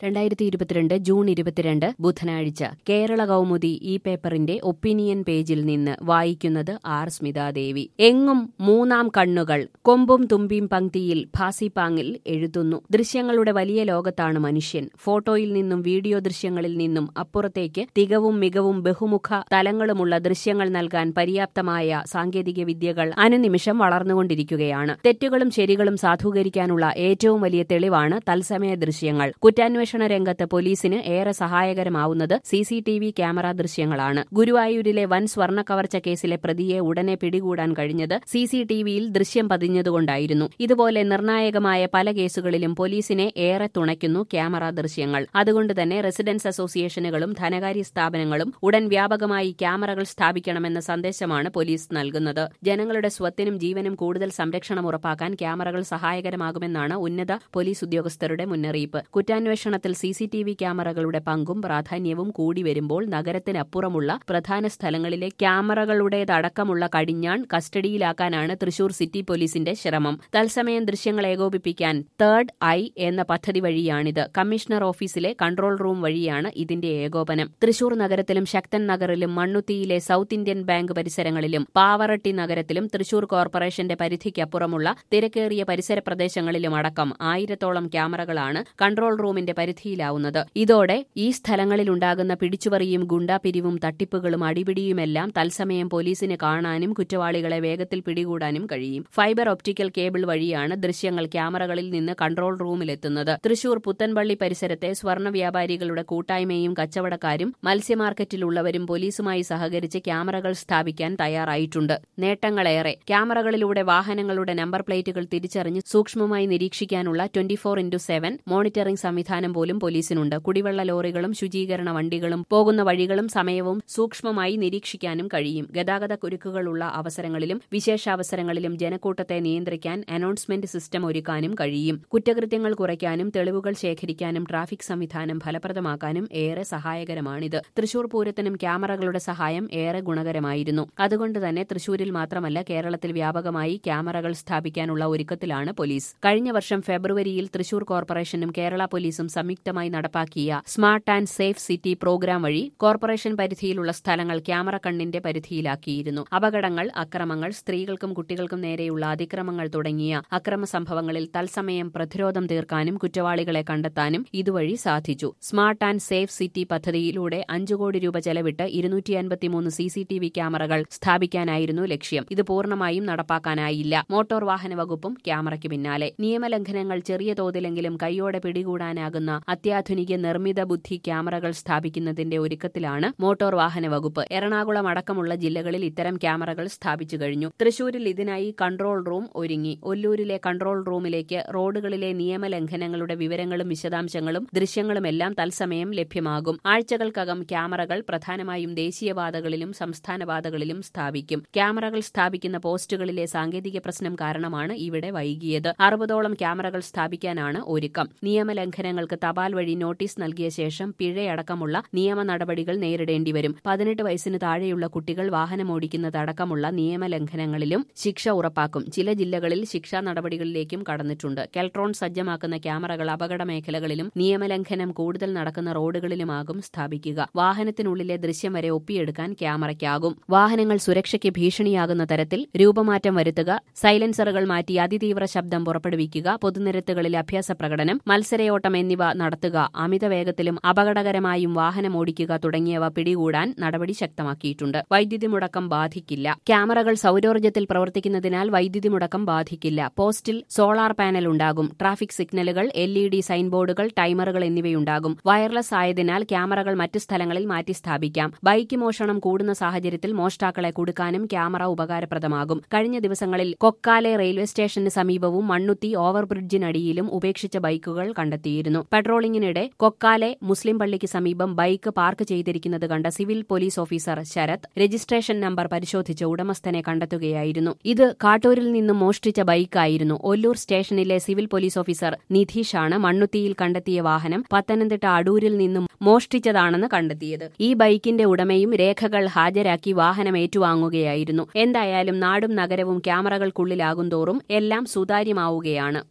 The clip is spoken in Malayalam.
രണ്ടായിരത്തി ഇരുപത്തിരണ്ട് ജൂൺ ഇരുപത്തിരണ്ട് ബുധനാഴ്ച കേരള കൗമുദി ഈ പേപ്പറിന്റെ ഒപ്പീനിയൻ പേജിൽ നിന്ന് വായിക്കുന്നത് ആർ സ്മിതാദേവി എങ്ങും മൂന്നാം കണ്ണുകൾ കൊമ്പും തുമ്പിയും പങ്ക്തിയിൽ ഭാസിപ്പാങ്ങിൽ എഴുതുന്നു ദൃശ്യങ്ങളുടെ വലിയ ലോകത്താണ് മനുഷ്യൻ ഫോട്ടോയിൽ നിന്നും വീഡിയോ ദൃശ്യങ്ങളിൽ നിന്നും അപ്പുറത്തേക്ക് തികവും മികവും ബഹുമുഖ തലങ്ങളുമുള്ള ദൃശ്യങ്ങൾ നൽകാൻ പര്യാപ്തമായ സാങ്കേതിക വിദ്യകൾ അനുനിമിഷം വളർന്നുകൊണ്ടിരിക്കുകയാണ് തെറ്റുകളും ശരികളും സാധൂകരിക്കാനുള്ള ഏറ്റവും വലിയ തെളിവാണ് തത്സമയ ദൃശ്യങ്ങൾ കുറ്റാന്വേഷണ രംഗത്ത് പോലീസിന് ഏറെ സഹായകരമാവുന്നത് C C T V camera ദൃശ്യങ്ങളാണ് ഗുരുവായൂരിലെ വൻ സ്വർണ്ണ കവർച്ച കേസിലെ പ്രതിയെ ഉടനെ പിടികൂടാൻ കഴിഞ്ഞത് സി സി ടി വിയിൽ ദൃശ്യം പതിഞ്ഞതുകൊണ്ടായിരുന്നു ഇതുപോലെ നിർണായകമായ പല കേസുകളിലും പോലീസിനെ ഏറെ തുണയ്ക്കുന്നു ക്യാമറ ദൃശ്യങ്ങൾ അതുകൊണ്ട് തന്നെ റെസിഡൻസ് അസോസിയേഷനുകളും ധനകാര്യ സ്ഥാപനങ്ങളും ഉടൻ വ്യാപകമായി ക്യാമറകൾ സ്ഥാപിക്കണമെന്ന സന്ദേശമാണ് പോലീസ് നൽകുന്നത് ജനങ്ങളുടെ സ്വത്തിനും ജീവനും കൂടുതൽ സംരക്ഷണം ഉറപ്പാക്കാൻ ക്യാമറകൾ സഹായകരമാകുമെന്നാണ് ഉന്നത പോലീസ് ഉദ്യോഗസ്ഥരുടെ മുന്നറിയിപ്പ് കുറ്റാന്വേഷണത്തിൽ സി സി ടി വി ക്യാമറകളുടെ പങ്കും പ്രാധാന്യവും കൂടി വരുമ്പോൾ നഗരത്തിനപ്പുറമുള്ള പ്രധാന സ്ഥലങ്ങളിലെ ക്യാമറകളുടേതടക്കമുള്ള കടിഞ്ഞാൺ കസ്റ്റഡിയിലാക്കാനാണ് തൃശൂർ സിറ്റി പോലീസിന്റെ ശ്രമം തത്സമയം ദൃശ്യങ്ങൾ ഏകോപിപ്പിക്കാൻ തേർഡ് ഐ എന്ന പദ്ധതി വഴിയാണിത് കമ്മീഷണർ ഓഫീസിലെ കൺട്രോൾ റൂം വഴിയാണ് ഇതിന്റെ ഏകോപനം തൃശൂർ നഗരത്തിലും ശക്തൻ നഗറിലും മണ്ണുത്തിയിലെ സൌത്ത് ഇന്ത്യൻ ബാങ്ക് പരിസരങ്ങളിലും പാവറട്ടി നഗരത്തിലും തൃശൂർ കോർപ്പറേഷന്റെ പരിധിക്കപ്പുറമുള്ള തിരക്കേറിയ പരിസര പ്രദേശങ്ങളിലും അടക്കം ആയിരത്തോളം ക്യാമറകളാണ് കൺട്രോൾ റൂമിന്റെ പരിധിയിലാവുന്നത് ഇതോടെ ഈ സ്ഥലങ്ങളിലുണ്ടാകുന്ന പിടിച്ചുപറിയും ഗുണ്ടാപിരിവും തട്ടിപ്പുകളും അടിപിടിയുമെല്ലാം തത്സമയം പോലീസിന് കാണാനും കുറ്റവാളികളെ വേഗത്തിൽ പിടികൂടാനും കഴിയും ഫൈബർ ഒപ്റ്റിക്കൽ കേബിൾ വഴിയാണ് ദൃശ്യങ്ങൾ ക്യാമറകളിൽ നിന്ന് കൺട്രോൾ റൂമിലെത്തുന്നത് തൃശൂർ പുത്തൻപള്ളി പരിസരത്തെ സ്വർണ്ണ വ്യാപാരികളുടെ കൂട്ടായ്മയും കച്ചവടക്കാരും മത്സ്യമാർക്കറ്റിലുള്ളവരും പോലീസുമായി സഹകരിച്ച് ക്യാമറകൾ സ്ഥാപിക്കാൻ തയ്യാറായിട്ടുണ്ട് നേട്ടങ്ങളേറെ ക്യാമറകളിലൂടെ വാഹനങ്ങളുടെ നമ്പർ പ്ലേറ്റുകൾ തിരിച്ചറിഞ്ഞ് സൂക്ഷ്മമായി നിരീക്ഷിക്കാനുള്ള twenty four into seven monitoring സംവിധാനം പോലും പോലീസിനുണ്ട് കുടിവെള്ള ലോറികളും ശുചീകരണ വണ്ടികളും പോകുന്ന വഴികളും സമയവും സൂക്ഷ്മമായി നിരീക്ഷിക്കാനും കഴിയും ഗതാഗത കുരുക്കുകളുള്ള അവസരങ്ങളിലും വിശേഷാവസരങ്ങളിലും ജനക്കൂട്ടത്തെ നിയന്ത്രിക്കാൻ അനൗൺസ്മെന്റ് സിസ്റ്റം ഒരുക്കാനും കഴിയും കുറ്റകൃത്യങ്ങൾ കുറയ്ക്കാനും തെളിവുകൾ ശേഖരിക്കാനും ട്രാഫിക് സംവിധാനം ഫലപ്രദമാക്കാനും ഏറെ സഹായകരമാണിത് തൃശൂർ പൂരത്തിനും ക്യാമറകളുടെ സഹായം ഏറെ ഗുണകരമായിരുന്നു അതുകൊണ്ട് തന്നെ തൃശൂരിൽ മാത്രമല്ല കേരളത്തിൽ വ്യാപകമായി ക്യാമറകൾ സ്ഥാപിക്കാനുള്ള ഒരുക്കത്തിലാണ് പോലീസ് കഴിഞ്ഞ വർഷം ഫെബ്രുവരിയിൽ തൃശൂർ കോർപ്പറേഷനും കേരള പോലീസും സംയുക്തമായി നടപ്പാക്കിയ smart and safe city programme വഴി കോർപ്പറേഷൻ പരിധിയിലുള്ള സ്ഥലങ്ങൾ ക്യാമറ കണ്ണിന്റെ പരിധിയിലാക്കിയിരുന്നു അപകടങ്ങൾ അക്രമങ്ങൾ സ്ത്രീകൾക്കും കുട്ടികൾക്കും നേരെയുള്ള അതിക്രമങ്ങൾ തുടങ്ങിയ അക്രമ സംഭവങ്ങളിൽ തത്സമയം പ്രതിരോധം തീർക്കാനും കുറ്റവാളികളെ കണ്ടെത്താനും ഇതുവഴി സാധിച്ചു സ്മാർട്ട് ആൻഡ് സേഫ് സിറ്റി പദ്ധതിയിലൂടെ അഞ്ചു കോടി രൂപ ചെലവിട്ട് ഇരുന്നൂറ്റി അൻപത്തിമൂന്ന് സി സി ടി വി ക്യാമറകൾ സ്ഥാപിക്കാനായിരുന്നു ലക്ഷ്യം ഇത് പൂർണ്ണമായും നടപ്പാക്കാനായില്ല മോട്ടോർ വാഹന വകുപ്പും ക്യാമറയ്ക്ക് പിന്നാലെ നിയമലംഘനങ്ങൾ ചെറിയ തോതിലെങ്കിലും കൈയോടെ പിടികൂടാനാകുന്ന അത്യാധുനിക നിർമ്മിത ബുദ്ധി ക്യാമറകൾ സ്ഥാപിക്കുന്നതിന്റെ ഒരുക്കത്തിലാണ് മോട്ടോർ വാഹന വകുപ്പ് എറണാകുളം അടക്കമുള്ള ജില്ലകളിൽ ഇത്തരം ക്യാമറകൾ സ്ഥാപിച്ചു കഴിഞ്ഞു തൃശൂരിൽ ഇതിനായി കൺട്രോൾ റൂം ഒരുങ്ങി ഒല്ലൂരിലെ കൺട്രോൾ റൂമിലേക്ക് റോഡുകളിലെ നിയമലംഘനങ്ങളുടെ വിവരങ്ങളും വിശദാംശങ്ങളും ദൃശ്യങ്ങളുമെല്ലാം തത്സമയം ലഭ്യമാകും ആഴ്ചകൾക്കകം ക്യാമറകൾ പ്രധാനമായും ദേശീയപാതകളിലും സംസ്ഥാന പാതകളിലും സ്ഥാപിക്കും ക്യാമറകൾ സ്ഥാപിക്കുന്ന പോസ്റ്റുകളിലെ സാങ്കേതിക പ്രശ്നം കാരണമാണ് ഇവിടെ വൈകിയത് അറുപതോളം ക്യാമറകൾ സ്ഥാപിക്കാനാണ് ഒരുക്കം നിയമലംഘനങ്ങൾക്ക് തപാൽ വഴി നോട്ടീസ് നൽകിയ ശേഷം പിഴയടക്കമുള്ള നിയമ നടപടികൾ നേരിടേണ്ടി വരും പതിനെട്ട് വയസ്സിന് താഴെയുള്ള കുട്ടികൾ വാഹനമോടിക്കുന്നതടക്കമുള്ള നിയമലംഘനങ്ങളിലും ശിക്ഷ ഉറപ്പാക്കും ചില ജില്ലകളിൽ ശിക്ഷാ നടപടികളിലേക്കും കടന്നിട്ടുണ്ട് കെൽട്രോൺ സജ്ജമാക്കുന്ന ക്യാമറകൾ അപകട മേഖലകളിലും നിയമലംഘനം കൂടുതൽ നടക്കുന്ന റോഡുകളിലുമാകും സ്ഥാപിക്കുക വാഹനത്തിനുള്ളിലെ ദൃശ്യം വരെ ഒപ്പിയെടുക്കാൻ ക്യാമറയ്ക്കാകും വാഹനങ്ങൾ സുരക്ഷയ്ക്ക് ഭീഷണിയാകുന്ന തരത്തിൽ രൂപമാറ്റം വരുത്തുക സൈലൻസറുകൾ മാറ്റി അതിതീവ്ര ശബ്ദം പുറപ്പെടുവിക്കുക പൊതുനിരത്തുകളിൽ അഭ്യാസ പ്രകടനം മത്സരയോട്ടം എന്നിവ നടത്തുക അമിത വേഗത്തിലും അപകടകരമായും വാഹനം ഓടിക്കുക തുടങ്ങിയവ പിടികൂടാൻ നടപടി ശക്തമാക്കിയിട്ടുണ്ട് വൈദ്യുതി മുടക്കം ബാധിക്കില്ല ക്യാമറകൾ സൌരോർജ്ജത്തിൽ പ്രവർത്തിക്കുന്നതിനാൽ വൈദ്യുതി മുടക്കം ബാധിക്കില്ല പോസ്റ്റിൽ സോളാർ പാനൽ ഉണ്ടാകും ട്രാഫിക് സിഗ്നലുകൾ എൽ ഇ ഡി സൈൻ ബോർഡുകൾ ടൈമറുകൾ എന്നിവയുണ്ടാകും വയർലെസ് ആയതിനാൽ ക്യാമറകൾ മറ്റു സ്ഥലങ്ങളിൽ മാറ്റി സ്ഥാപിക്കാം ബൈക്ക് മോഷണം കൂടുന്ന സാഹചര്യത്തിൽ മോഷ്ടാക്കളെ കൊടുക്കാനും ക്യാമറ ഉപകാരപ്രദമാകും കഴിഞ്ഞ ദിവസങ്ങളിൽ കൊക്കാലെ റെയിൽവേ സ്റ്റേഷന് സമീപവും മണ്ണുത്തി ഓവർബ്രിഡ്ജിനടിയിലും ഉപേക്ഷിച്ച ബൈക്കുകൾ കണ്ടെത്തിയിരുന്നു പെട്രോളിംഗിനിടെ കൊക്കാലെ മുസ്ലിം പള്ളിക്ക് സമീപം ബൈക്ക് പാർക്ക് ചെയ്തിരിക്കുന്നത് കണ്ട civil police officer Sarath registration number പരിശോധിച്ച് ഉടമസ്ഥനെ കണ്ടെത്തുകയായിരുന്നു ഇത് കാട്ടൂരിൽ നിന്നും മോഷ്ടിച്ച ബൈക്കായിരുന്നു ഒല്ലൂർ സ്റ്റേഷനിലെ സിവിൽ പോലീസ് ഓഫീസർ നിധീഷാണ് മണ്ണുത്തിയിൽ കണ്ടെത്തിയ വാഹനം പത്തനംതിട്ട അടൂരിൽ നിന്നും മോഷ്ടിച്ചതാണെന്ന് കണ്ടെത്തിയത് ഈ ബൈക്കിന്റെ ഉടമയും രേഖകൾ ഹാജരാക്കി വാഹനം ഏറ്റുവാങ്ങുകയായിരുന്നു എന്തായാലും നാടും നഗരവും ക്യാമറകൾക്കുള്ളിലാകുന്തോറും എല്ലാം സുതാര്യമാവുകയാണ്